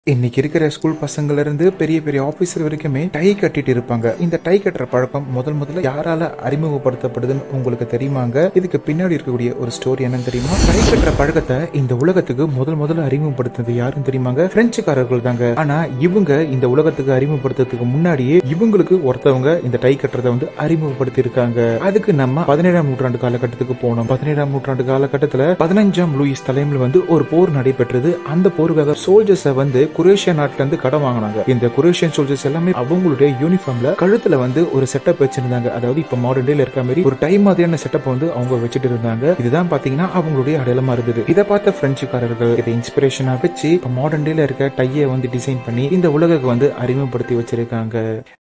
இன்னைக்கு இருக்கிற ஸ்கூல் பசங்கள்ல இருந்து பெரிய பெரிய ஆபீசர் வரைக்குமே டை கட்டிட்டு இருப்பாங்க இந்த டை கட்டுற பழக்கம் முதல் முதல்ல யாரால அறிமுகப்படுத்தப்படுதுன்னு உங்களுக்கு தெரியுமாங்க இதுக்கு பின்னாடி இருக்கக்கூடிய ஒரு ஸ்டோரி என்னன்னு தெரியுமா டை கட்டுற பழக்கத்தை இந்த உலகத்துக்கு முதல் முதல்ல அறிமுகப்படுத்துனது யாருன்னு தெரியுமாங்க பிரெஞ்சுக்காரர்கள் தாங்க ஆனா இவங்க இந்த உலகத்துக்கு அறிமுகப்படுத்துறதுக்கு முன்னாடியே இவங்களுக்கு ஒருத்தவங்க இந்த டை கட்டுறதை வந்து அறிமுகப்படுத்தி இருக்காங்க அதுக்கு நம்ம பதினேழாம் நூற்றாண்டு காலகட்டத்துக்கு போனோம் பதினேழாம் நூற்றாண்டு காலகட்டத்துல பதினஞ்சாம் லூயிஸ் தலைமையில் வந்து ஒரு போர் நடைபெற்றது அந்த போருக்காக சோல்ஜர்ஸை வந்து குரேஷியா நாட்டுல இருந்து கடன் வாங்கினாங்க இந்த குரேஷியன் சோல்ஜர்ஸ் எல்லாமே அவங்களுடைய யூனிஃபார்ம்ல கழுத்துல வந்து ஒரு செட்டப் வச்சிருந்தாங்க அதாவது இப்ப மாடர்ன் டேல இருக்க மாதிரி ஒரு டை மாதிரியான செட்டப் வந்து அவங்க வச்சுட்டு இருந்தாங்க இதுதான் பாத்தீங்கன்னா அவங்களுடைய அடையாளமா இருந்தது இதை பார்த்த பிரெஞ்சுக்காரர்கள் இதை இன்ஸ்பிரேஷனா வச்சு மாடர்ன் டேல இருக்க டையை வந்து டிசைன் பண்ணி இந்த உலகுக்கு வந்து அறிமுகப்படுத்தி வச்சிருக்காங்க